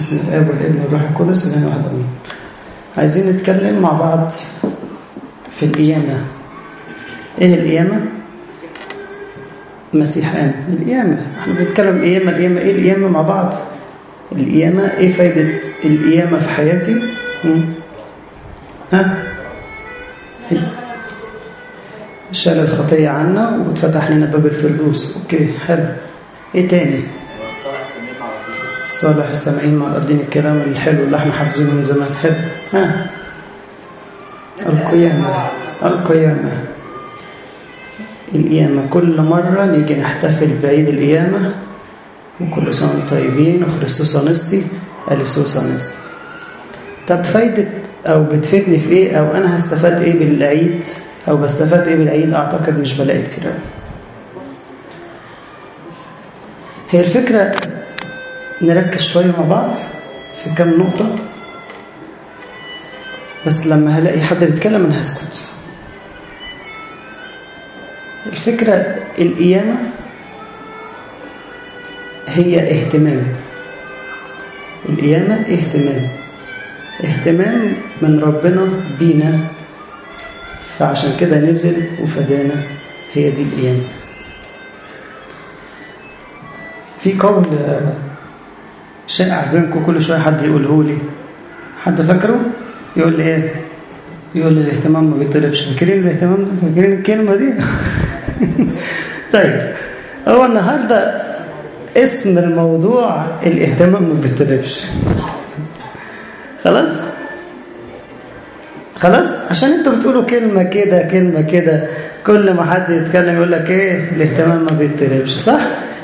باسم الاب والابن والروح القدس اله واحد امين عايزين نتكلم مع بعض في القيامه ايه القيامه مسيحان القيامه احنا بنتكلم القيامه القيامه ايه القيامه مع بعض القيامه ايه فايده القيامه في حياتي مم. ها شال الخطيه عنا واتفتح لنا باب الفردوس اوكي حلو ايه تاني صالح السامعين مع الأرضين الكلام الحلو اللي احنا حافظينه من زمان حلو ها القيامة القيامة القيامة كل مرة نيجي نحتفل بعيد القيامة وكل سنة وانتم طيبين وخريستوس أنستي أليسوس أنستي طب فايدة أو بتفيدني في إيه أو أنا هستفاد إيه بالعيد أو بستفاد إيه بالعيد أعتقد مش بلاقي كتير هي الفكرة نركز شوية مع بعض في كم نقطة بس لما هلاقي حد بيتكلم أنا هسكت الفكرة القيامة هي اهتمام القيامة اهتمام اهتمام من ربنا بينا فعشان كده نزل وفدانا هي دي القيامة في قول شائع بينكم كل شويه حد يقوله لي حد فاكره يقول لي ايه يقول لي الاهتمام ما بيطلبش فاكرين الاهتمام ده فاكرين الكلمه دي طيب هو النهارده اسم الموضوع الاهتمام ما بيطلبش خلاص خلاص عشان انتوا بتقولوا كلمه كده كلمه كده كل ما حد يتكلم يقول لك ايه الاهتمام ما بيطلبش صح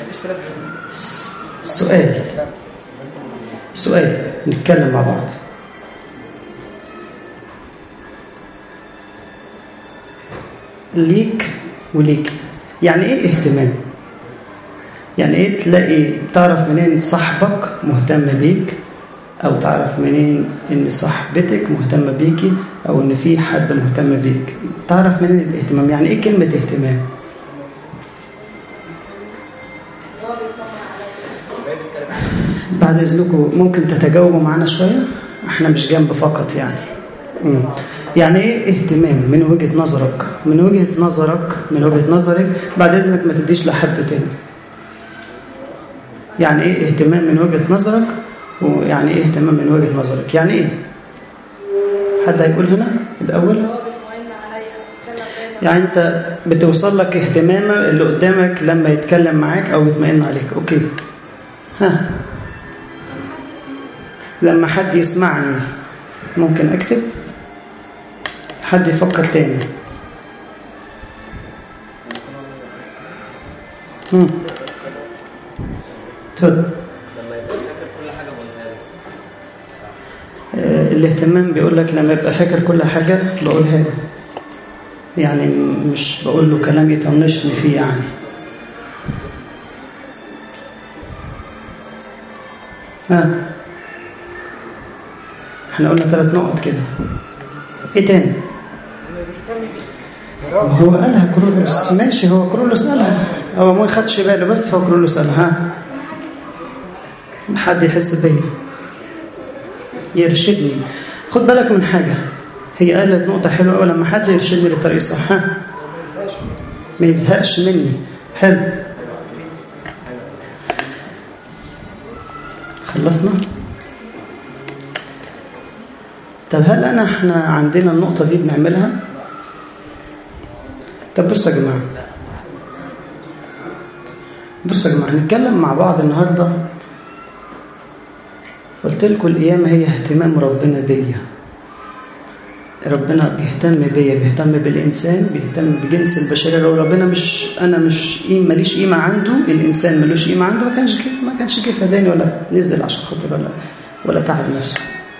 سؤال سؤال نتكلم مع بعض ليك وليك يعني ايه اهتمام يعني ايه تلاقي تعرف منين صاحبك مهتم بيك او تعرف منين ان صاحبتك مهتمه بيكي او ان في حد مهتم بيك تعرف منين الاهتمام يعني ايه كلمه اهتمام بعد اذنكم ممكن تتجاوبوا معانا شويه احنا مش جنب فقط يعني مم. يعني ايه اهتمام من وجهه نظرك من وجهه نظرك من وجهه نظرك بعد اذنك ما تديش لحد تاني يعني ايه اهتمام من وجهه نظرك ويعني ايه اهتمام من وجهه نظرك يعني ايه حد هيقول هنا الاول يعني انت بتوصل لك اهتمام اللي قدامك لما يتكلم معاك او يطمئن عليك اوكي ها لما حد يسمعني ممكن اكتب حد يفكر تاني امم اتفضل آه الاهتمام بيقول لك لما يبقى فاكر كل حاجة بقولها له يعني مش بقول له كلام يطنشني فيه يعني ها احنا قلنا ثلاث نقط كده ايه تاني هو قالها كرولوس ماشي هو كرولوس قالها هو ما خدش باله بس هو كرولوس قالها ها حد يحس بيا يرشدني خد بالك من حاجة هي قالت نقطة حلوة أوي لما حد يرشدني للطريق الصح ها ما يزهقش مني حلو خلصنا طب هل انا احنا عندنا النقطة دي بنعملها طب بصوا يا جماعة بصوا يا جماعة هنتكلم مع بعض النهاردة قلت لكم القيامة هي اهتمام ربنا بيا ربنا بيهتم بيا بيهتم بالإنسان بيهتم بجنس البشرية لو ربنا مش أنا مش قيم ماليش قيمة عنده الإنسان ملوش قيمة عنده ما كانش جه ما كانش جه فداني ولا نزل عشان خاطر ولا ولا تعب نفسه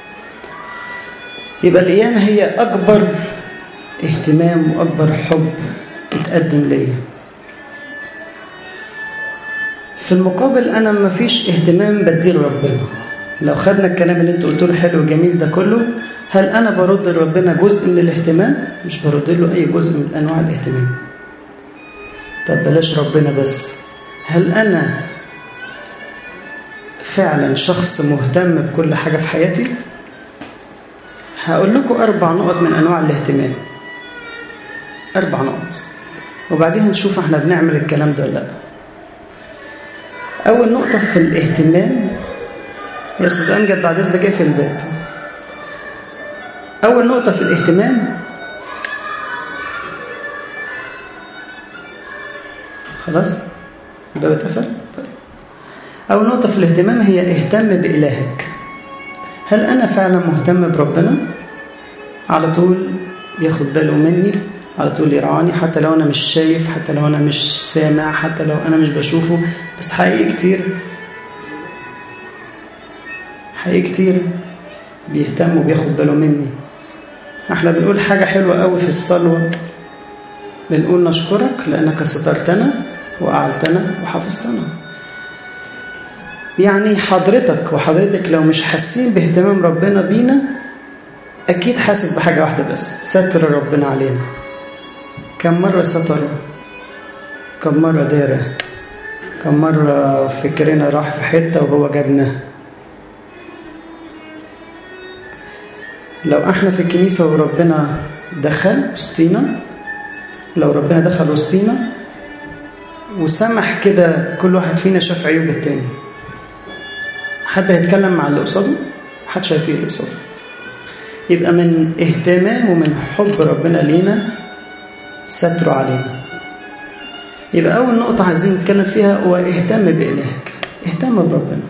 يبقى القيامة هي أكبر اهتمام وأكبر حب اتقدم ليا في المقابل أنا ما فيش اهتمام بديه لربنا لو خدنا الكلام اللي انت قلت له حلو وجميل ده كله هل أنا برد لربنا جزء من الاهتمام؟ مش برد له أي جزء من أنواع الاهتمام طب بلاش ربنا بس هل أنا فعلا شخص مهتم بكل حاجة في حياتي هقول لكم أربع نقط من أنواع الاهتمام أربع نقط وبعدين نشوف احنا بنعمل الكلام ده ولا لا أول نقطة في الاهتمام يا أستاذ أمجد بعد إذنك في الباب أول نقطة في الاهتمام خلاص الباب اتقفل طيب أول نقطة في الاهتمام هي اهتم بإلهك هل أنا فعلا مهتم بربنا على طول ياخد باله مني على طول يرعاني حتى لو أنا مش شايف حتى لو أنا مش سامع حتى لو أنا مش بشوفه بس حقيقي كتير حقيقي كتير بيهتم وبياخد باله مني احنا بنقول حاجة حلوة قوي في الصلوة بنقول نشكرك لأنك سترتنا وأعلتنا وحفظتنا يعني حضرتك وحضرتك لو مش حاسين باهتمام ربنا بينا أكيد حاسس بحاجة واحدة بس ستر ربنا علينا كم مرة ستر كم مرة دار كم مرة فكرنا راح في حتة وهو جابنا لو احنا في الكنيسة وربنا دخل وسطينا لو ربنا دخل وسطينا وسمح كده كل واحد فينا شاف عيوب التاني حد هيتكلم مع اللي قصاده محدش هيطيق اللي قصاده يبقى من اهتمام ومن حب ربنا لينا ستره علينا يبقى أول نقطة عايزين نتكلم فيها هو اهتم بإلهك اهتم بربنا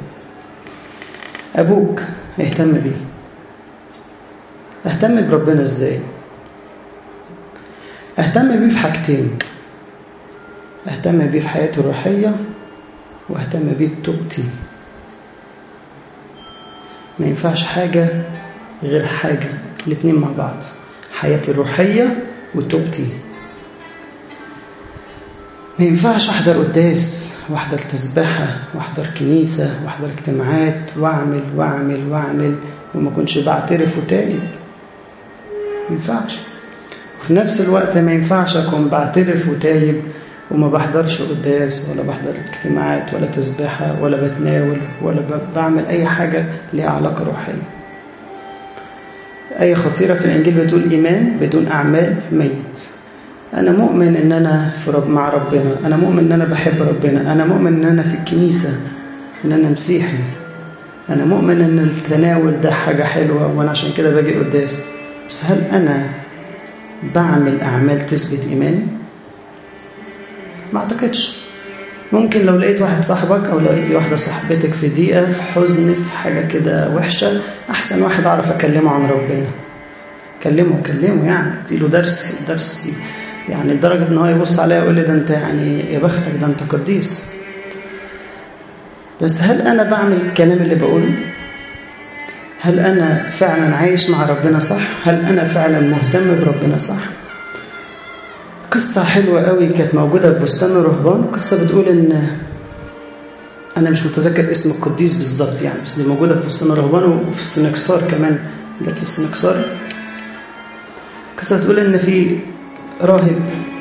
أبوك اهتم بيه اهتم بربنا ازاي اهتم بيه في حاجتين اهتم بيه في حياتي الروحية واهتم بيه بتوبتي ما ينفعش حاجة غير حاجة الاتنين مع بعض حياتي الروحية وتوبتي ما ينفعش احضر قداس واحضر تسبحة واحضر كنيسة واحضر اجتماعات واعمل واعمل واعمل وما كنتش بعترف وتائب ما ينفعش وفي نفس الوقت ما ينفعش اكون بعترف وتايب وما بحضرش قداس ولا بحضر اجتماعات ولا تسبحة ولا بتناول ولا بعمل أي حاجة ليها علاقة روحية أي خطيرة في الإنجيل بتقول إيمان بدون أعمال ميت أنا مؤمن إن أنا في رب مع ربنا أنا مؤمن إن أنا بحب ربنا أنا مؤمن إن أنا في الكنيسة إن أنا مسيحي أنا مؤمن إن التناول ده حاجة حلوة وأنا عشان كده باجي قداس بس هل أنا بعمل أعمال تثبت إيماني؟ ما أعتقدش ممكن لو لقيت واحد صاحبك أو لقيت واحدة صاحبتك في ضيقة في حزن في حاجة كده وحشة أحسن واحد أعرف أكلمه عن ربنا كلمه كلمه يعني اديله درس درس دي يعني لدرجة إن هو يبص عليا ويقول لي ده أنت يعني يا بختك ده أنت قديس بس هل أنا بعمل الكلام اللي بقوله؟ هل أنا فعلا عايش مع ربنا صح؟ هل أنا فعلا مهتم بربنا صح؟ قصة حلوة قوي كانت موجودة في بستان الرهبان قصة بتقول إن أنا مش متذكر اسم القديس بالظبط يعني بس دي موجودة في بستان الرهبان وفي السنكسار كمان جت في السنكسار قصة بتقول إن في راهب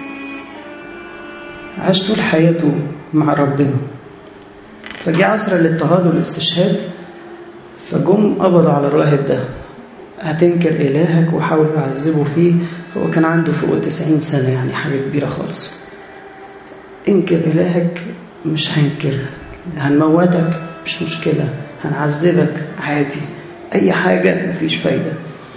عاش طول حياته مع ربنا فجاء عصر الاضطهاد والاستشهاد فجم قبضوا على الراهب ده هتنكر إلهك وحاولوا يعذبوا فيه هو كان عنده فوق 90 سنة يعني حاجة كبيرة خالص انكر إلهك مش هنكر هنموتك مش مشكلة هنعذبك عادي أي حاجة مفيش فايدة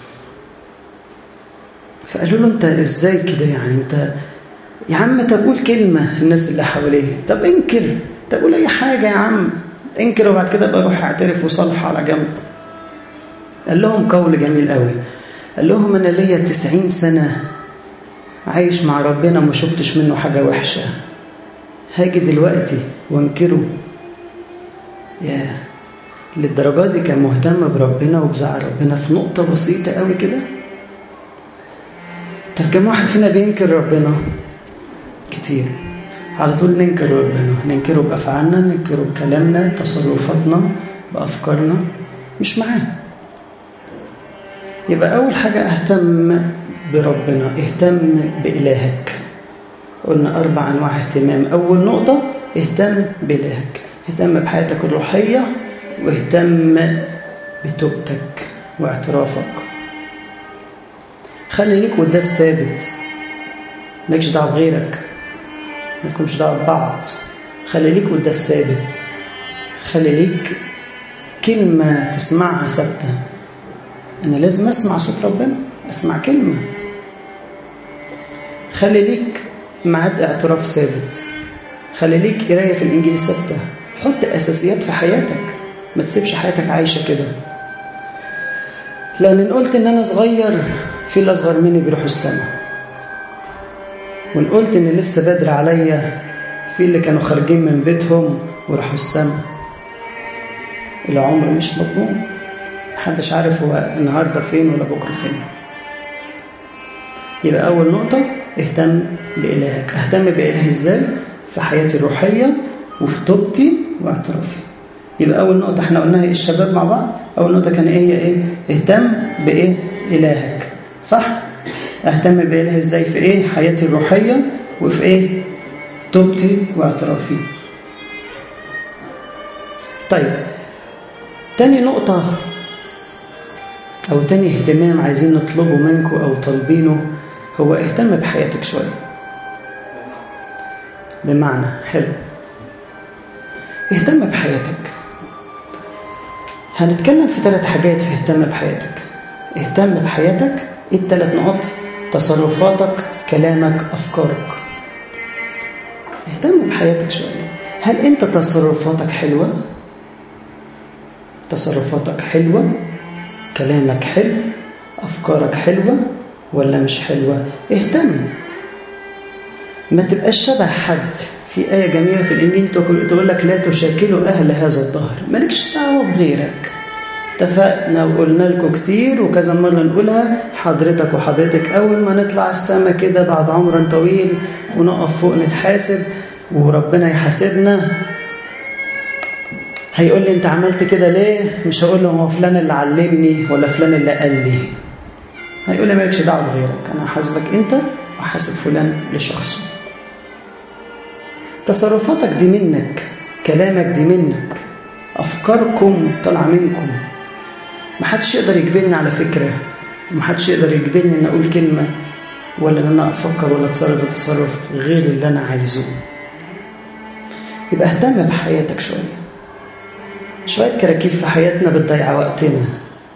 فقالوا له أنت إزاي كده يعني أنت يا عم طب قول كلمة الناس اللي حواليه طب انكر طب قول أي حاجة يا عم انكر وبعد كده بقى روح اعترف وصلح على جنب قال لهم قول جميل قوي قال لهم أنا ليا تسعين سنة عايش مع ربنا ما شفتش منه حاجة وحشة هاجي دلوقتي وانكره يا للدرجة دي كان مهتم بربنا وبزعل ربنا في نقطة بسيطة قوي كده طب كم واحد فينا بينكر ربنا كتير على طول ننكر ربنا ننكره بأفعالنا ننكره بكلامنا بتصرفاتنا بأفكارنا مش معاه يبقى أول حاجة أهتم بربنا اهتم بإلهك قلنا أربع أنواع اهتمام أول نقطة اهتم بإلهك اهتم بحياتك الروحية واهتم بتوبتك واعترافك خلي ليك قداس ثابت مالكش دعوه بغيرك مالكمش دعوه ببعض خلي ليك قداس ثابت خلي ليك كلمة تسمعها ثابتة أنا لازم أسمع صوت ربنا أسمع كلمة خلي ليك ميعاد اعتراف ثابت خلي ليك قراية في الإنجيل ثابتة حط أساسيات في حياتك ما تسيبش حياتك عايشة كده لأن إن قلت إن أنا صغير في اللي أصغر مني بيروحوا السما وإن قلت إن لسه بدري عليا في اللي كانوا خارجين من بيتهم وراحوا السما العمر مش مضمون محدش عارف هو النهارده فين ولا بكره فين يبقى أول نقطة اهتم بإلهك اهتم بإلهي ازاي في حياتي الروحية وفي توبتي واعترافي يبقى أول نقطة احنا قلناها ايه الشباب مع بعض أول نقطة كان ايه هي ايه اهتم بإيه إلهك صح اهتم بإلهي ازاي في ايه حياتي الروحية وفي ايه توبتي واعترافي طيب تاني نقطة أو تاني اهتمام عايزين نطلبه منكم أو طالبينه هو اهتم بحياتك شوية بمعنى حلو اهتم بحياتك هنتكلم في ثلاث حاجات في اهتم بحياتك اهتم بحياتك ايه الثلاث نقط تصرفاتك كلامك افكارك اهتم بحياتك شوية هل انت تصرفاتك حلوة تصرفاتك حلوة كلامك حلو افكارك حلوة ولا مش حلوة اهتم ما تبقاش شبه حد في آية جميلة في الإنجيل تقول لك لا تشاكلوا أهل هذا الظهر مالكش دعوة بغيرك اتفقنا وقلنا لكم كتير وكذا مرة نقولها حضرتك وحضرتك أول ما نطلع السما كده بعد عمر طويل ونقف فوق نتحاسب وربنا يحاسبنا هيقول لي انت عملت كده ليه مش هقول له هو فلان اللي علمني ولا فلان اللي قال لي هيقول لي مالكش دعوه بغيرك انا هحاسبك انت وحاسب فلان لشخصه تصرفاتك دي منك كلامك دي منك افكاركم طالعه منكم محدش يقدر يجبرني على فكره محدش يقدر يجبرني ان اقول كلمه ولا ان انا افكر ولا اتصرف تصرف غير اللي انا عايزه يبقى اهتم بحياتك شويه شويه كراكيب في حياتنا بتضيع وقتنا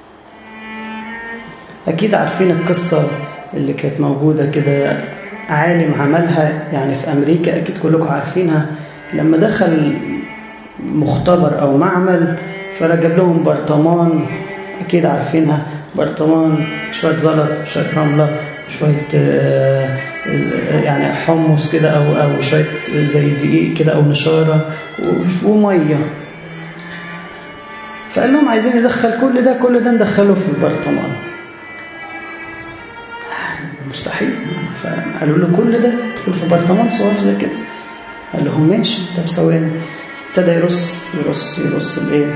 أكيد عارفين القصة اللي كانت موجودة كده عالم عملها يعني في أمريكا أكيد كلكم عارفينها لما دخل مختبر أو معمل فرجب لهم برطمان أكيد عارفينها برطمان شوية زلط شوية رملة شوية يعني حمص كده أو أو شوية زي دقيق كده أو نشارة ومية فقال لهم عايزين يدخل كل ده كل ده ندخله في البرطمان مستحيل فقالوا له كل ده تدخل في برطمان صغير زي كده قال لهم ماشي طب ثواني ابتدى يرص يرص يرص الايه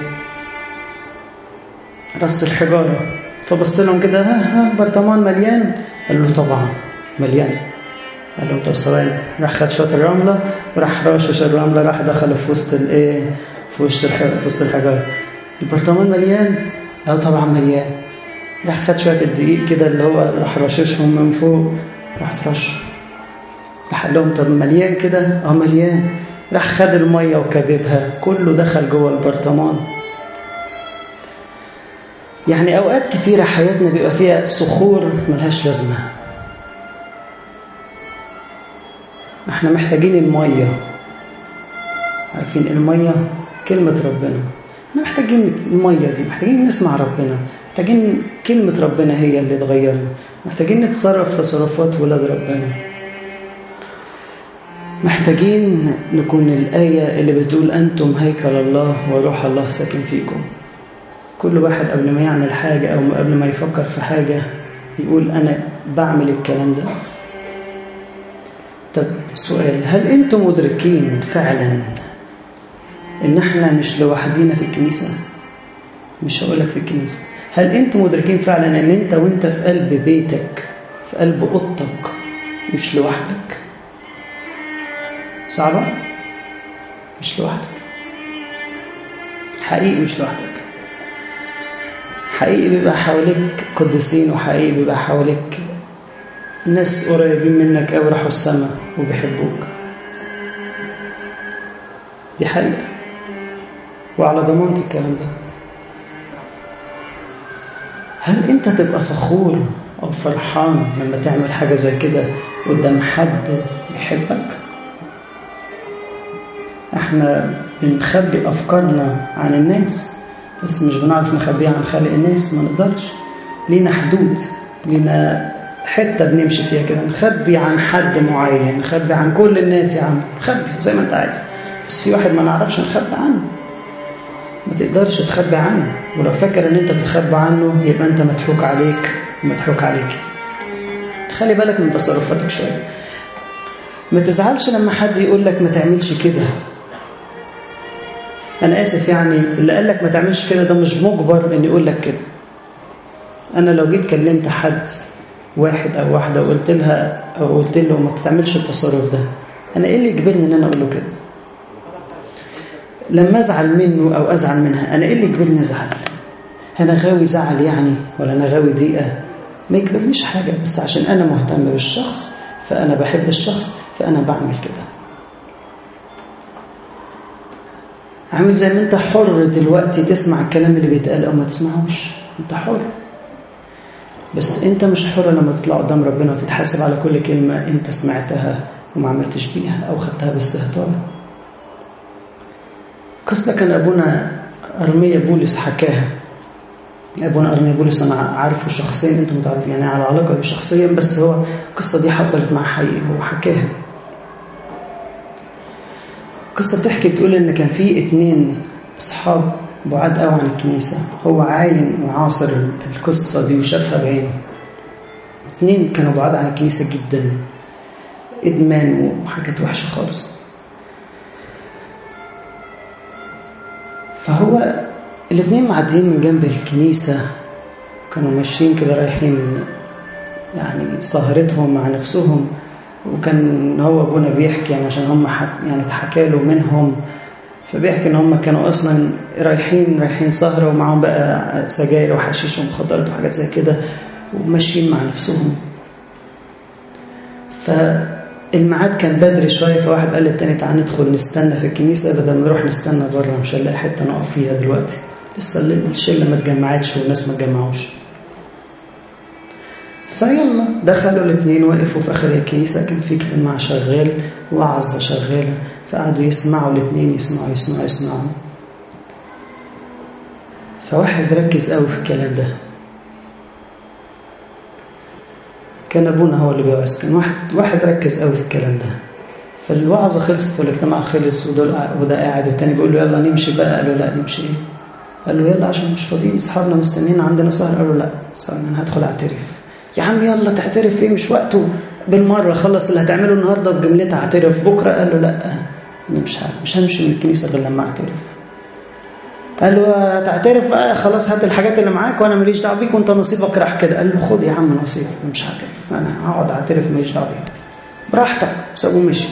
رص الحجاره فبص لهم كده ها ها البرطمان مليان قال له طبعا مليان قال لهم طب ثواني راح خد شويه الرمله وراح رشش الرمله راح دخل في وسط الايه في وسط في وسط الحجاره البرطمان مليان اه طبعا مليان راح خد شوية الدقيق كده اللي هو راح رششهم من فوق راح ترش راح قال لهم طب مليان كده اه مليان راح خد المية وكببها كله دخل جوه البرطمان يعني أوقات كتيرة حياتنا بيبقى فيها صخور ملهاش لازمة احنا محتاجين المية عارفين المية كلمة ربنا احنا محتاجين المية دي محتاجين نسمع ربنا محتاجين كلمة ربنا هي اللي تغيرنا محتاجين نتصرف تصرفات ولاد ربنا محتاجين نكون الآية اللي بتقول أنتم هيكل الله وروح الله ساكن فيكم كل واحد قبل ما يعمل حاجة أو قبل ما يفكر في حاجة يقول أنا بعمل الكلام ده طب سؤال هل أنتم مدركين فعلا إن إحنا مش لوحدينا في الكنيسة مش هقولك في الكنيسة هل أنتم مدركين فعلا إن أنت وأنت في قلب بيتك في قلب أوضتك مش لوحدك صعبة؟ مش لوحدك حقيقي مش لوحدك حقيقي بيبقى حواليك قديسين وحقيقي بيبقى حواليك ناس قريبين منك أو راحوا السماء وبيحبوك دي حقيقة وعلى ضمانتي الكلام ده هل انت تبقى فخور او فرحان لما تعمل حاجة زي كده قدام حد بيحبك احنا بنخبي افكارنا عن الناس بس مش بنعرف نخبيها عن خالق الناس ما نقدرش لينا حدود لينا حتة بنمشي فيها كده نخبي عن حد معين نخبي عن كل الناس يا عم خبي زي ما انت عايز بس في واحد ما نعرفش نخبي عنه ما تقدرش تخبي عنه ولو فاكر ان انت بتخبي عنه يبقى انت مضحوك عليك ومضحوك عليك خلي بالك من تصرفاتك شويه ما تزعلش لما حد يقول لك ما تعملش كده انا اسف يعني اللي قال لك ما تعملش كده ده مش مجبر ان يقول لك كده انا لو جيت كلمت حد واحد او واحده وقلت لها او قلت له ما تعملش التصرف ده انا ايه اللي يجبرني ان انا اقول له كده لما ازعل منه او ازعل منها انا ايه اللي يجبرني ازعل انا غاوي زعل يعني ولا انا غاوي ضيقه ما يجبرنيش حاجه بس عشان انا مهتم بالشخص فانا بحب الشخص فانا بعمل كده عامل زي ما انت حر دلوقتي تسمع الكلام اللي بيتقال او ما تسمعوش انت حر بس انت مش حر لما تطلع قدام ربنا وتتحاسب على كل كلمه انت سمعتها وما عملتش بيها او خدتها باستهتار قصة كان أبونا أرمية بولس حكاها أبونا أرمية بولس أنا عارفه شخصيا أنتم تعرفوا يعني على علاقة بيه شخصيا بس هو القصة دي حصلت مع حقيقي هو حكاها القصة بتحكي بتقول إن كان في اتنين أصحاب بعاد قوي عن الكنيسة هو عاين وعاصر القصة دي وشافها بعينه اتنين كانوا بعاد عن الكنيسة جدا إدمان وحاجات وحشة خالص فهو الاثنين معديين من جنب الكنيسة كانوا ماشيين كده رايحين يعني سهرتهم مع نفسهم وكان هو ابونا بيحكي يعني عشان هم حك يعني اتحكى له منهم فبيحكي ان هم كانوا اصلا رايحين رايحين سهره ومعاهم بقى سجاير وحشيش ومخدرات وحاجات زي كده وماشيين مع نفسهم فالميعاد كان بدري شويه فواحد قال للتاني تعال ندخل نستنى في الكنيسه بدل ما نروح نستنى بره مش هنلاقي حته نقف فيها دلوقتي لسه الشله ما اتجمعتش والناس ما اتجمعوش فيلا دخلوا الاثنين وقفوا في اخر الكنيسه كان في اجتماع شغال وعظه شغاله فقعدوا يسمعوا الاثنين يسمعوا يسمعوا يسمعوا فواحد ركز قوي في الكلام ده كان ابونا هو اللي بيوعظ كان واحد واحد ركز قوي في الكلام ده فالوعظه خلصت والاجتماع خلص ودول وده قاعد والتاني بيقول له يلا نمشي بقى قال له لا نمشي ايه قال له يلا عشان مش فاضيين اصحابنا مستنيين عندنا سهر قال له لا انا هدخل اعترف يا عم يلا تعترف ايه مش وقته بالمره خلص اللي هتعمله النهارده بجملتها اعترف بكره قال له لا انا مش مش همشي من الكنيسه غير لما اعترف قال له تعترف بقى خلاص هات الحاجات اللي معاك وانا ماليش دعوه بيك وانت نصيبك راح كده قال له خد يا عم نصيبك مش هعترف انا هقعد اعترف ماليش دعوه بيك براحتك سابوه مشي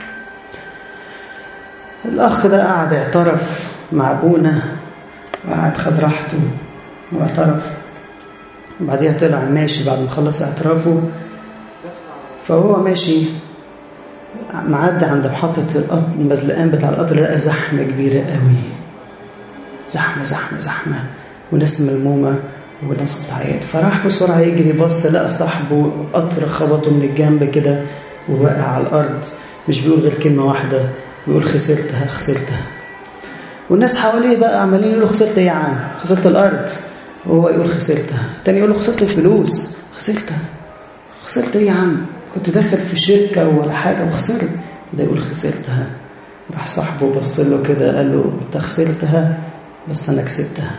الاخ ده قعد اعترف مع ابونا وقعد خد راحته واعترف وبعديها طلع ماشي بعد ما خلص اعترافه فهو ماشي معدي عند محطة المزلقان بتاع القطر لقى زحمة كبيرة قوي زحمة زحمة زحمة وناس ملمومة وناس بتعيط فراح بسرعة يجري بص لقى صاحبه قطر خبطه من الجنب كده ووقع على الأرض مش بيقول غير كلمة واحدة بيقول خسرتها خسرتها والناس حواليه بقى عمالين يقولوا خسرت ايه يا عم خسرت الأرض وهو يقول خسرتها التاني يقول له خسرت الفلوس خسرتها خسرت ايه يا عم كنت داخل في شركة ولا حاجة وخسرت ده يقول خسرتها راح صاحبه بص له كده قال له انت خسرتها بس انا كسبتها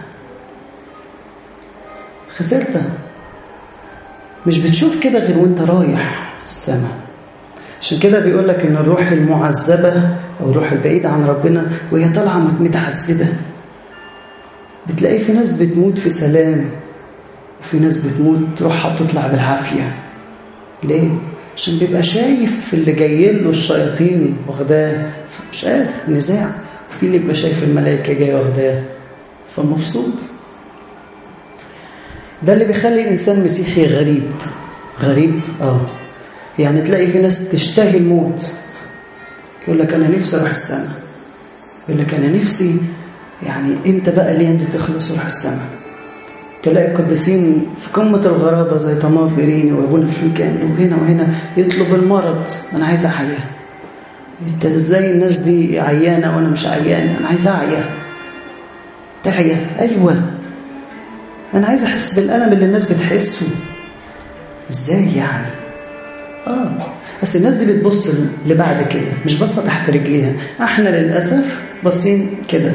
خسرتها مش بتشوف كده غير وانت رايح السماء عشان كده بيقول لك ان الروح المعذبة او الروح البعيدة عن ربنا وهي طالعة متعذبة بتلاقي في ناس بتموت في سلام وفي ناس بتموت روحها بتطلع بالعافية ليه؟ عشان بيبقى شايف اللي جاي له الشياطين واخداه مش قادر نزاع وفي اللي بيبقى شايف الملائكة جاية واخداه فمبسوط ده اللي بيخلي الإنسان مسيحي غريب غريب آه يعني تلاقي في ناس تشتهي الموت يقول لك أنا نفسي أروح السماء يقول لك أنا نفسي يعني إمتى بقى ليه دي تخلص وأروح السماء تلاقي القديسين في قمة الغرابة زي طماف إيريني وأبونا بشوي كامل وهنا وهنا يطلب المرض أنا عايز أحياه انت ازاي الناس دي عيانة وانا مش عيان انا عايز اعيا تعيا ايوه انا عايز احس بالالم اللي الناس بتحسه ازاي يعني اه بس الناس دي بتبص لبعد كده مش باصه تحت رجليها احنا للاسف باصين كده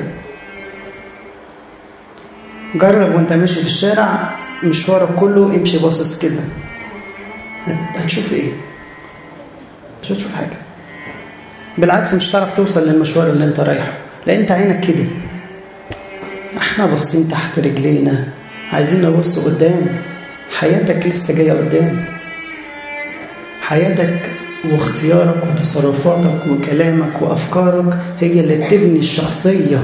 جرب وانت ماشي في الشارع مشوارك كله امشي باصص كده هتشوف ايه مش هتشوف حاجه بالعكس مش هتعرف توصل للمشوار اللي انت رايحه لان انت عينك كده احنا باصين تحت رجلينا عايزين نبص قدام حياتك لسه جايه قدام حياتك واختيارك وتصرفاتك وكلامك وافكارك هي اللي بتبني الشخصيه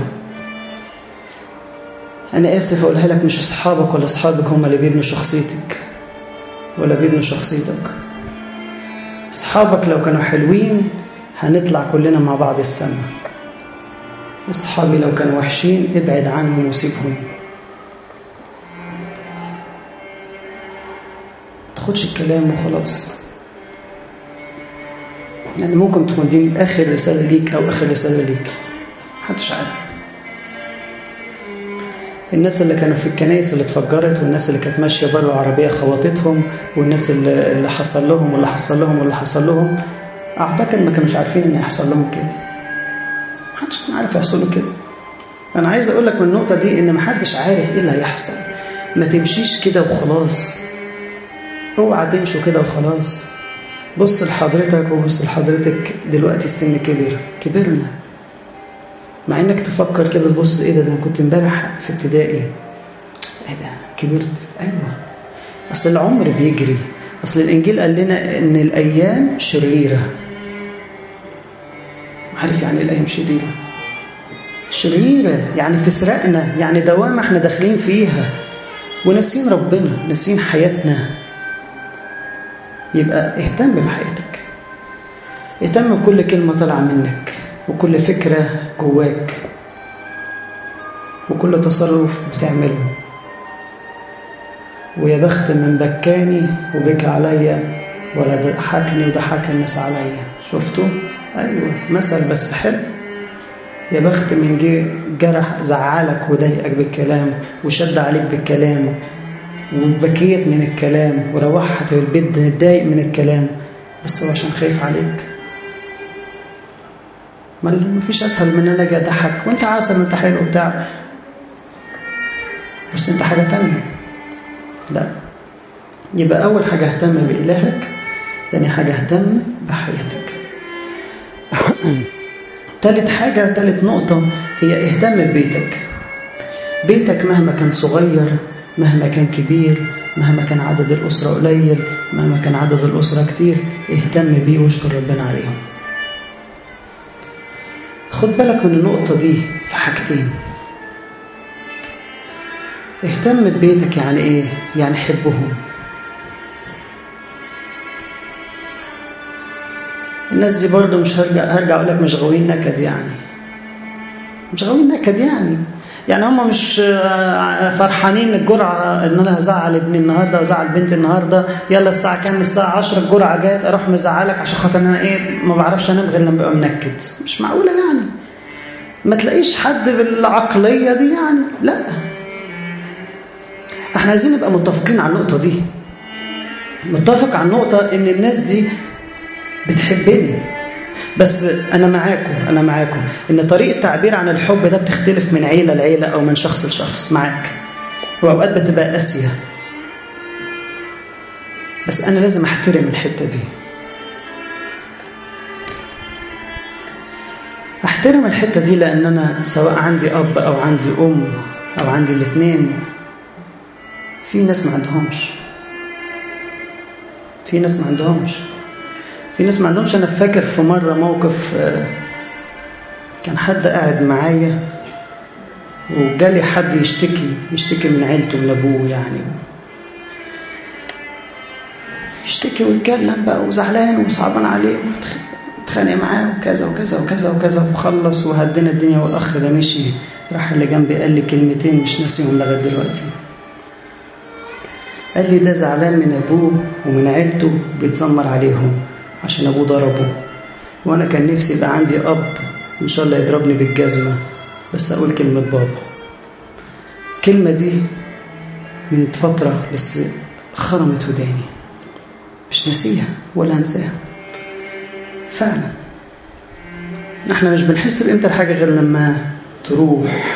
انا اسف اقولها لك مش اصحابك ولا اصحابك هم اللي بيبنوا شخصيتك ولا بيبنوا شخصيتك اصحابك لو كانوا حلوين هنطلع كلنا مع بعض السماء اصحابي لو كانوا وحشين ابعد عنهم وسيبهم تاخدش الكلام وخلاص يعني ممكن تكون دي اخر رساله ليك او اخر رساله ليك محدش عارف الناس اللي كانوا في الكنايس اللي اتفجرت والناس اللي كانت ماشيه بره عربيه خبطتهم والناس اللي, اللي حصل لهم واللي حصل لهم واللي حصل لهم اعتقد ما كانوش عارفين ان يحصل لهم كده محدش كان عارف يحصل له كده انا عايز اقول لك من النقطه دي ان محدش عارف ايه اللي هيحصل ما تمشيش كده وخلاص اوعى تمشوا كده وخلاص بص لحضرتك وبص لحضرتك دلوقتي السن كبر كبرنا مع انك تفكر كده تبص ايه ده, ده انا كنت امبارح في ابتدائي ايه ده كبرت ايوه اصل العمر بيجري اصل الانجيل قال لنا ان الايام شريره عارف يعني الايام شريره شريره يعني تسرقنا يعني دوامه احنا داخلين فيها وناسين ربنا ناسين حياتنا يبقى اهتم بحياتك اهتم بكل كلمه طالعه منك وكل فكره جواك وكل تصرف بتعمله ويا بخت من بكاني وبكى عليا ولا ضحكني وضحك الناس عليا شفتوا ايوه مثل بس حلو يا بخت من جه جرح زعلك وضايقك بالكلام وشد عليك بالكلام وبكيت من الكلام وروحت البيت متضايق من الكلام بس هو عشان خايف عليك ما فيش اسهل من ان انا اجي اضحك وانت عسل وانت حلو وبتاع بس انت حاجه تانية لا يبقى اول حاجه اهتم بالهك تاني حاجه اهتم بحياتك تالت حاجه تالت نقطه هي اهتم ببيتك بيتك مهما كان صغير مهما كان كبير مهما كان عدد الأسرة قليل مهما كان عدد الأسرة كتير اهتم بيه واشكر ربنا عليهم خد بالك من النقطة دي في حاجتين اهتم ببيتك يعني ايه؟ يعني حبهم الناس دي برضه مش هرجع هرجع اقول لك مش غاويين نكد يعني مش غاويين نكد يعني يعني هم مش فرحانين الجرعة ان انا هزعل ابني النهارده وازعل بنتي النهارده يلا الساعة كام الساعة 10 الجرعة جت اروح مزعلك عشان خاطر انا ايه ما بعرفش انام غير لما ابقى منكد مش معقولة يعني ما تلاقيش حد بالعقلية دي يعني لا احنا عايزين نبقى متفقين على النقطة دي متفق على النقطة ان الناس دي بتحبني بس انا معاكم انا معاكم ان طريقه التعبير عن الحب ده بتختلف من عيله لعيله او من شخص لشخص معاك واوقات بتبقى قاسيه بس انا لازم احترم الحته دي احترم الحته دي لان انا سواء عندي اب او عندي ام او عندي الاثنين في ناس ما عندهمش في ناس ما عندهمش في ناس ما عندهمش انا فاكر في مره موقف كان حد قاعد معايا وجالي حد يشتكي يشتكي من عيلته من ابوه يعني يشتكي ويتكلم بقى وزعلان وصعبان عليه واتخانق معاه وكذا وكذا وكذا وكذا وخلص وهدينا الدنيا والاخ ده مشي راح اللي جنبي قال لي كلمتين مش ناسيهم لغايه دلوقتي قال لي ده زعلان من ابوه ومن عيلته بيتذمر عليهم عشان ابوه ضربه وانا كان نفسي يبقى عندي اب ان شاء الله يضربني بالجزمه بس اقول كلمه بابا الكلمه دي من فتره بس خرمت وداني مش ناسيها ولا هنساها فعلا احنا مش بنحس بقيمة الحاجة غير لما تروح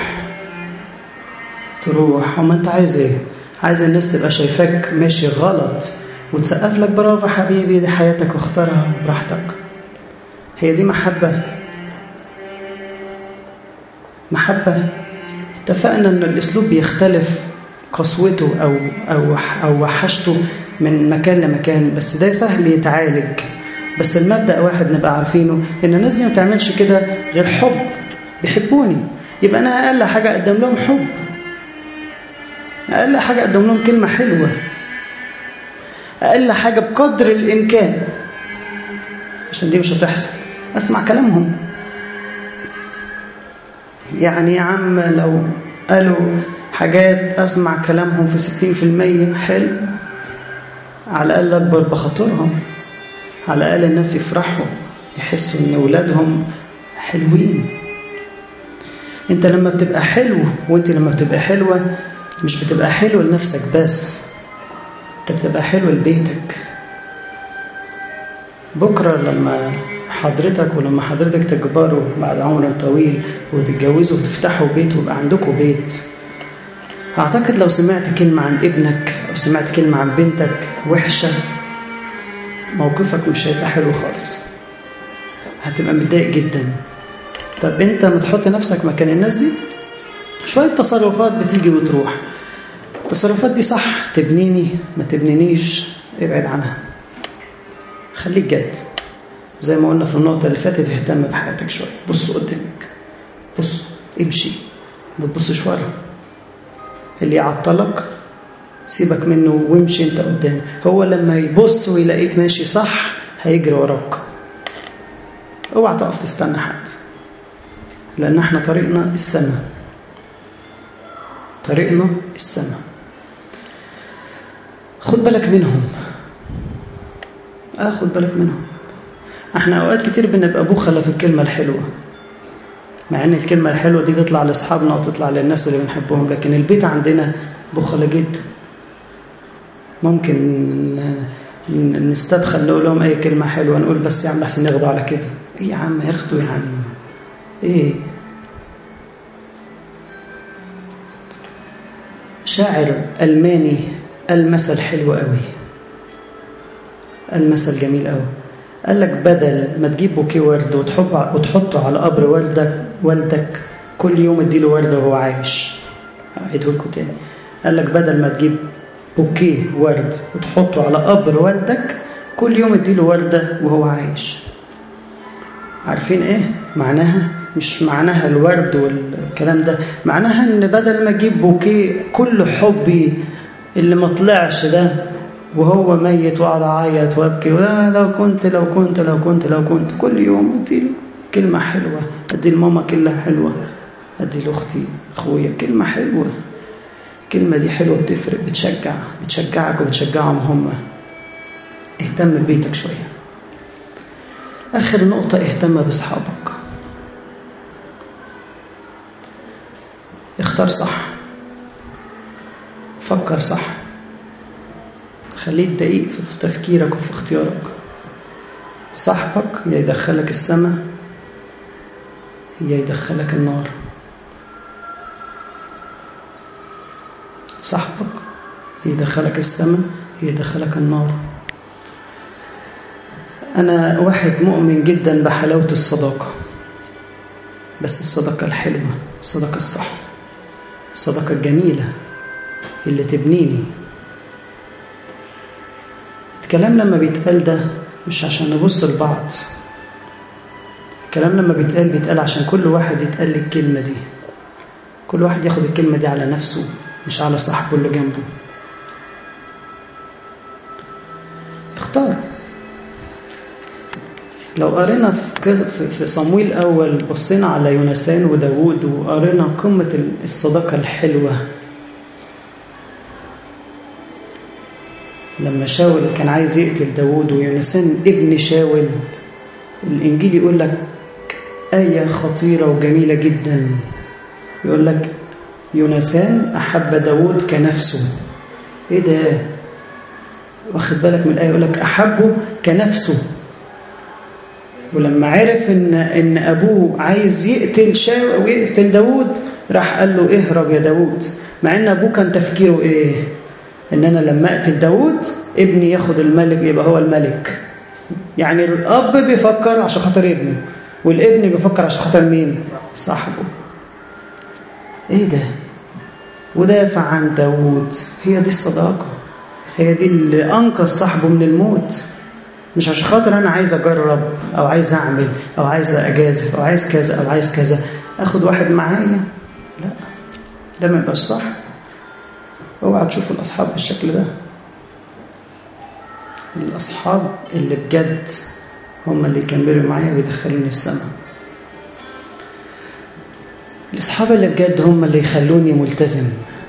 تروح وما انت عايز ايه عايز الناس تبقى شايفاك ماشي غلط وتسقف لك برافو حبيبي دي حياتك واختارها براحتك هي دي محبة محبة اتفقنا ان الاسلوب بيختلف قسوته او او او وحشته من مكان لمكان بس ده سهل يتعالج بس المبدأ واحد نبقى عارفينه ان الناس دي ما بتعملش كده غير حب بيحبوني يبقى انا اقل حاجة اقدم لهم حب اقل حاجة اقدم لهم كلمة حلوة اقل حاجة بقدر الامكان عشان دي مش هتحصل اسمع كلامهم يعني يا عم لو قالوا حاجات اسمع كلامهم في ستين في المية حلو على الأقل أكبر بخاطرهم على الأقل الناس يفرحوا يحسوا إن أولادهم حلوين أنت لما بتبقى حلو وأنت لما بتبقى حلوة مش بتبقى حلو لنفسك بس أنت بتبقى حلو لبيتك بكرة لما حضرتك ولما حضرتك تكبروا بعد عمر طويل وتتجوزوا وتفتحوا بيت ويبقى عندكم بيت أعتقد لو سمعت كلمة عن ابنك أو سمعت كلمة عن بنتك وحشة موقفك مش هيبقى حلو خالص هتبقى متضايق جدا طب أنت ما تحط نفسك مكان الناس دي شوية تصرفات بتيجي وتروح التصرفات دي صح تبنيني ما تبنينيش ابعد عنها خليك جد زي ما قلنا في النقطة اللي فاتت اهتم بحياتك شوية بص قدامك بص امشي ما تبصش ورا اللي يعطلك سيبك منه وامشي انت قدام هو لما يبص ويلاقيك ماشي صح هيجري وراك اوعى تقف تستنى حد لان احنا طريقنا السماء طريقنا السماء خد بالك منهم اه خد بالك منهم احنا اوقات كتير بنبقى بخلة في الكلمة الحلوة مع ان الكلمة الحلوة دي تطلع لاصحابنا وتطلع للناس اللي بنحبهم لكن البيت عندنا بخلة جدا ممكن نستبخل نقول لهم اي كلمة حلوة نقول بس يا عم احسن ياخدوا على كده ايه يا عم ياخدوا يا عم ايه شاعر ألماني المثل حلو قوي المثل جميل قوي قال لك بدل ما تجيب بوكيه ورد وتحب وتحطه على قبر والدك والدك كل يوم اديله ورده وهو عايش اعيده لكم تاني قال لك بدل ما تجيب بوكيه ورد وتحطه على قبر والدك كل يوم اديله ورده وهو عايش عارفين ايه معناها مش معناها الورد والكلام ده معناها ان بدل ما اجيب بوكيه كل حبي اللي ما طلعش ده وهو ميت وقعد اعيط وابكي لو كنت لو كنت لو كنت لو كنت كل يوم ادي كلمه حلوه ادي لماما كلمه حلوه ادي لاختي اخويا كلمه حلوه الكلمه دي حلوه بتفرق بتشجع بتشجعك وبتشجعهم هم اهتم ببيتك شويه اخر نقطه اهتم باصحابك اختار صح فكر صح خليك دقيق في تفكيرك وفي اختيارك صاحبك يا يدخلك السماء يا يدخلك النار صاحبك يا يدخلك السماء يا يدخلك النار أنا واحد مؤمن جدا بحلاوة الصداقة بس الصداقة الحلوة الصداقة الصح الصداقة الجميلة اللي تبنيني الكلام لما بيتقال ده مش عشان نبص لبعض الكلام لما بيتقال بيتقال عشان كل واحد يتقال لي الكلمة دي كل واحد ياخد الكلمة دي على نفسه مش على صاحبه اللي جنبه اختار لو قرينا في في صمويل الاول بصينا على يونسان وداوود وقرينا قمه الصداقه الحلوه لما شاول كان عايز يقتل داوود ويونسان ابن شاول الانجيل يقول لك ايه خطيره وجميله جدا يقول لك يونسان احب داوود كنفسه ايه ده واخد بالك من الايه يقول لك احبه كنفسه ولما عرف ان ان ابوه عايز يقتل شاول او يقتل داوود راح قال له اهرب يا داوود مع ان ابوه كان تفكيره ايه ان انا لما اقتل داوود ابني ياخد الملك يبقى هو الملك يعني الاب بيفكر عشان خاطر ابنه والابن بيفكر عشان خاطر مين صاحبه ايه ده ودافع عن داوود هي دي الصداقه هي دي اللي انقذ صاحبه من الموت مش عشان خاطر انا عايز اجرب او عايز اعمل او عايز اجازف او عايز كذا او عايز كذا اخد واحد معايا لا ده ما يبقاش صح اوعى تشوف الاصحاب بالشكل ده الاصحاب اللي بجد هم اللي يكملوا معايا ويدخلوني السماء الاصحاب اللي بجد هم اللي يخلوني ملتزم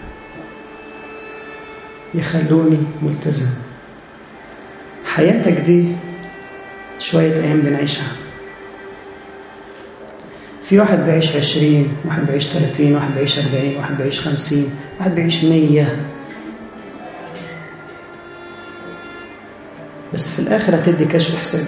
يخلوني ملتزم حياتك دي شوية أيام بنعيشها في واحد بيعيش عشرين واحد بيعيش تلاتين واحد بيعيش أربعين واحد بيعيش خمسين واحد بيعيش مية بس في الآخر هتدي كشف حساب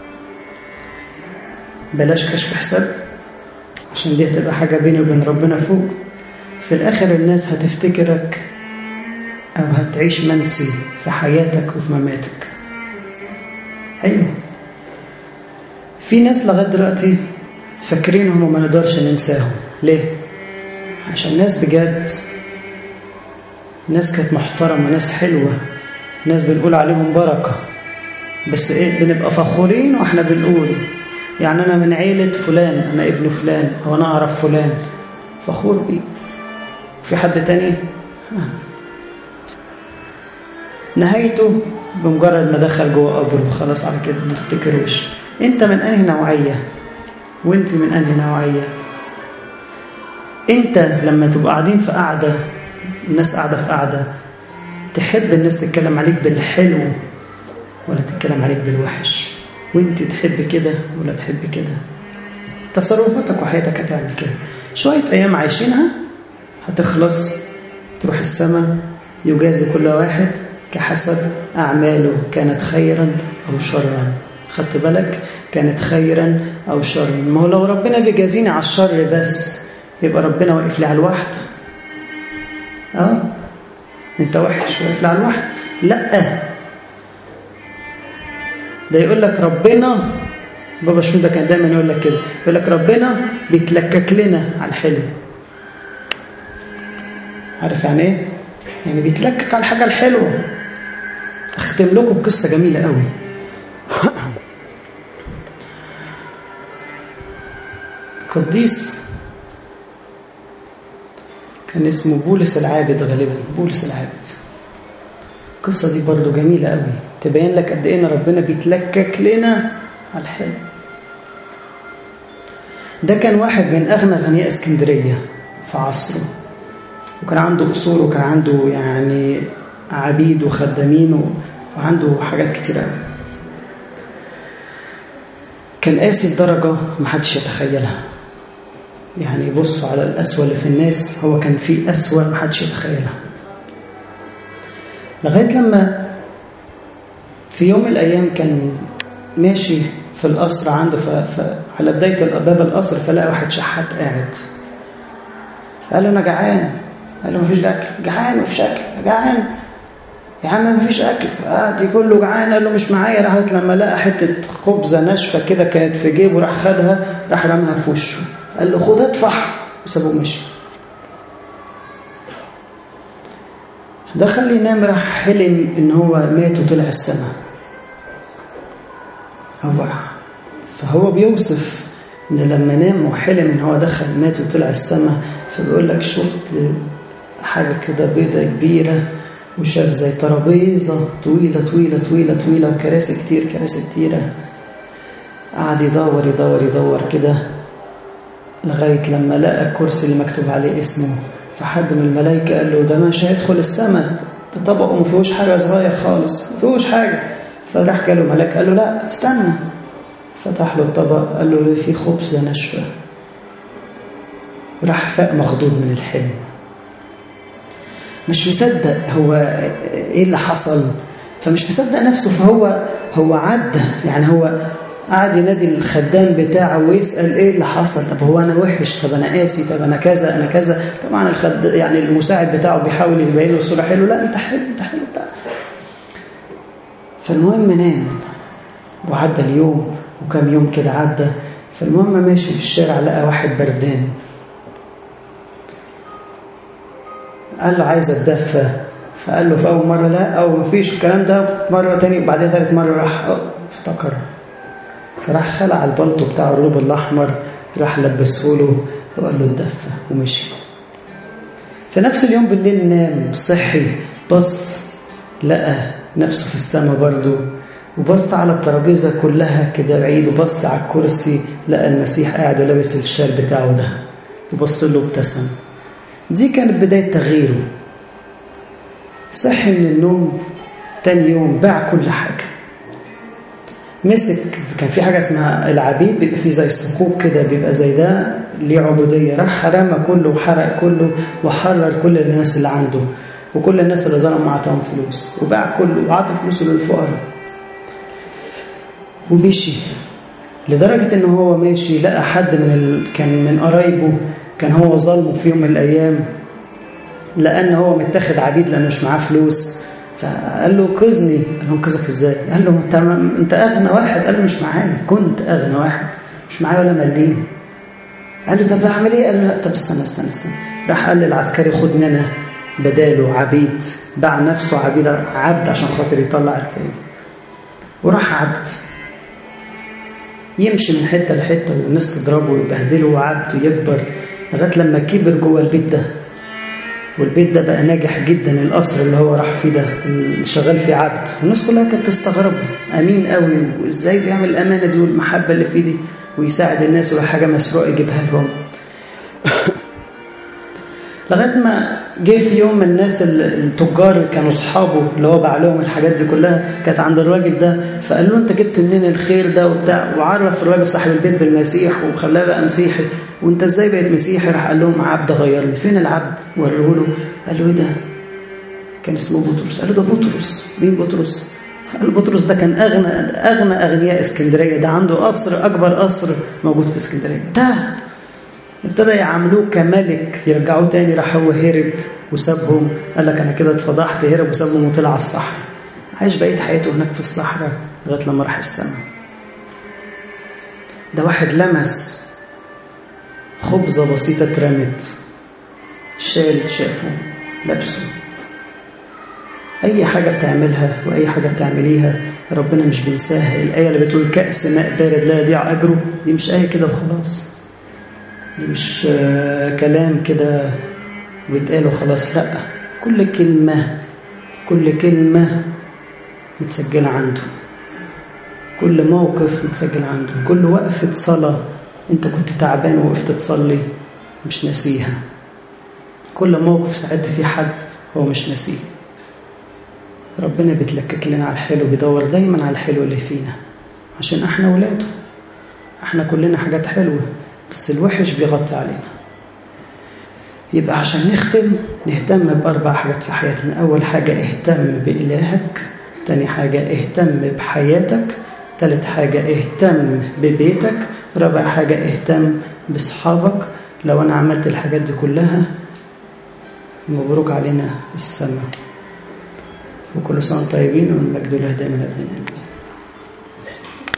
بلاش كشف حساب عشان دي هتبقى حاجة بيني وبين ربنا فوق في الآخر الناس هتفتكرك أو هتعيش منسي في حياتك وفي مماتك أيوه في ناس لغاية دلوقتي فاكرينهم وما نقدرش ننساهم ليه؟ عشان ناس بجد ناس كانت محترمة ناس حلوة ناس بنقول عليهم بركة بس ايه بنبقى فخورين واحنا بنقول يعني انا من عيلة فلان انا ابن فلان او انا اعرف فلان فخور بيه في حد تاني نهايته بمجرد ما دخل جوه قبره خلاص على كده ما تفتكروش انت من انهي نوعيه وانت من انهي نوعيه انت لما تبقى قاعدين في قعده الناس قاعده في قعده تحب الناس تتكلم عليك بالحلو ولا تتكلم عليك بالوحش وانت تحب كده ولا تحب كده تصرفاتك وحياتك هتعمل كده شويه ايام عايشينها هتخلص تروح السماء يجازي كل واحد كحسب أعماله كانت خيرا أو شرا خدت بالك كانت خيرا أو شرا ما هو لو ربنا بيجازيني على الشر بس يبقى ربنا واقف لي على الواحد اه انت وحش واقف لي على الواحد لا ده يقول لك ربنا بابا شنودة كان دايما يقول لك كده يقول لك ربنا بيتلكك لنا على الحلو عارف يعني ايه يعني بيتلكك على الحاجه الحلوه اختم لكم بقصه جميله قوي قديس كان اسمه بولس العابد غالبا بولس العابد القصة دي برضو جميلة قوي تبين لك قد ايه ان ربنا بيتلكك لنا على الحلو ده كان واحد من اغنى اغنياء اسكندرية في عصره وكان عنده قصور وكان عنده يعني عبيد وخدامين وعنده حاجات كتير قوي كان قاسي لدرجة محدش يتخيلها يعني بصوا على الأسوأ اللي في الناس هو كان في أسوأ محدش يتخيلها لغاية لما في يوم من الأيام كان ماشي في القصر عنده ف... ف... على بداية باب القصر فلقى واحد شحات قاعد قال له أنا جعان قال له مفيش أكل جعان مفيش أكل جعان يا عم مفيش أكل آه دي كله جعان قال له مش معايا راحت لما لقى حتة خبزة ناشفة كده كانت في جيبه راح خدها راح رماها في وشه قال له خد ادفع وسابوه مشي دخل ينام راح حلم ان هو مات وطلع السماء هو فهو بيوصف ان لما نام وحلم ان هو دخل مات وطلع السماء فبيقول لك شفت حاجة كده بيضة كبيرة وشاف زي ترابيزة طويلة طويلة طويلة طويلة وكراسي كتير كراسي كتيرة قعد يدور يدور يدور كده لغاية لما لقى الكرسي اللي مكتوب عليه اسمه فحد من الملائكة قال له ده مش هيدخل السماء ده طبقه ما فيهوش حاجة صغير خالص ما فيهوش حاجة فراح قال له ملاك قال له لا استنى فتح له الطبق قال له في خبز ناشفة راح فاق مخضوض من الحلم مش مصدق هو ايه اللي حصل فمش مصدق نفسه فهو هو عدى يعني هو قعد ينادي الخدام بتاعه ويسأل ايه اللي حصل طب هو انا وحش طب انا قاسي طب انا كذا انا كذا طبعا الخد يعني المساعد بتاعه بيحاول يبين له الصوره حلو لا انت حلو انت حلو بتاع فالمهم نام وعدى اليوم وكم يوم كده عدى فالمهم ماشي في الشارع لقى واحد بردان قال له عايز اتدفى فقال له في اول مره لا او مفيش الكلام ده مره تاني وبعدين ثالث مره راح افتكر فراح خلع البلطو بتاع الروب الأحمر راح لبسه له وقال له اتدفى ومشي في نفس اليوم بالليل نام صحي بص لقى نفسه في السماء برضه وبص على الترابيزة كلها كده بعيد وبص على الكرسي لقى المسيح قاعد ولابس الشال بتاعه ده وبص له ابتسم دي كانت بداية تغييره صحي من النوم تاني يوم باع كل حاجة مسك كان في حاجة اسمها العبيد بيبقى فيه زي صكوك كده بيبقى زي ده ليه عبودية راح رمى كله وحرق كله وحرر كل الناس اللي عنده وكل الناس اللي ظلموا معطاهم فلوس وباع كله وعطى فلوسه للفقراء ومشي لدرجة ان هو ماشي لقى حد من ال... كان من قرايبه كان هو ظلمه في يوم من الايام لان هو متاخد عبيد لانه مش معاه فلوس فقال له انقذني قال له انقذك ازاي قال له انت انت اغنى واحد قال له مش معايا كنت اغنى واحد مش معايا ولا مليم قال له طب اعمل ايه قال له لا طب استنى استنى استنى راح قال للعسكري خدني انا بداله عبيد باع نفسه عبيد عبد عشان خاطر يطلع الثاني وراح عبد يمشي من حته لحته والناس تضربه ويبهدله وعبد يكبر لغايه لما كبر جوه البيت ده والبيت ده بقى ناجح جدا القصر اللي هو راح فيه ده اللي شغال فيه عبد والناس كلها كانت تستغربه امين قوي وازاي بيعمل الامانه دي والمحبه اللي فيه دي ويساعد الناس ولو حاجه مسروقه يجيبها لهم لغايه ما جه في يوم من الناس التجار اللي كانوا اصحابه اللي هو باع لهم الحاجات دي كلها كانت عند الراجل ده فقال له انت جبت منين الخير ده وبتاع وعرف الراجل صاحب البيت بالمسيح وخلاه بقى مسيحي وانت ازاي بقيت مسيحي راح قال لهم عبد غيرني فين العبد وريه له قال له ايه ده كان اسمه بطرس قال له ده بطرس مين بطرس قال بطرس ده كان اغنى اغنى اغنياء اسكندريه ده عنده قصر اكبر قصر موجود في اسكندريه ده ابتدى يعاملوه كملك يرجعوه تاني راح هو هرب وسابهم قال لك انا كده اتفضحت هرب وسابهم وطلع على الصحراء عايش بقيه حياته هناك في الصحراء لغايه لما راح السماء ده واحد لمس خبزه بسيطه اترمت شال شافه لابسه اي حاجه بتعملها واي حاجه بتعمليها ربنا مش بينساها الايه اللي بتقول كاس ماء بارد لا يضيع اجره دي مش ايه كده وخلاص دي مش كلام كده ويتقال وخلاص لا كل كلمة كل كلمة متسجلة عنده كل موقف متسجل عنده كل وقفة صلاة انت كنت تعبان ووقفت تصلي مش ناسيها كل موقف ساعدت فيه حد هو مش ناسيه ربنا بيتلكك لنا على الحلو بيدور دايما على الحلو اللي فينا عشان احنا ولاده احنا كلنا حاجات حلوه بس الوحش بيغطي علينا يبقى عشان نختم نهتم بأربع حاجات في حياتنا أول حاجة اهتم بإلهك تاني حاجة اهتم بحياتك تالت حاجة اهتم ببيتك رابع حاجة اهتم بصحابك لو أنا عملت الحاجات دي كلها مبروك علينا السماء وكل سنة طيبين والمجد له دائما أبدا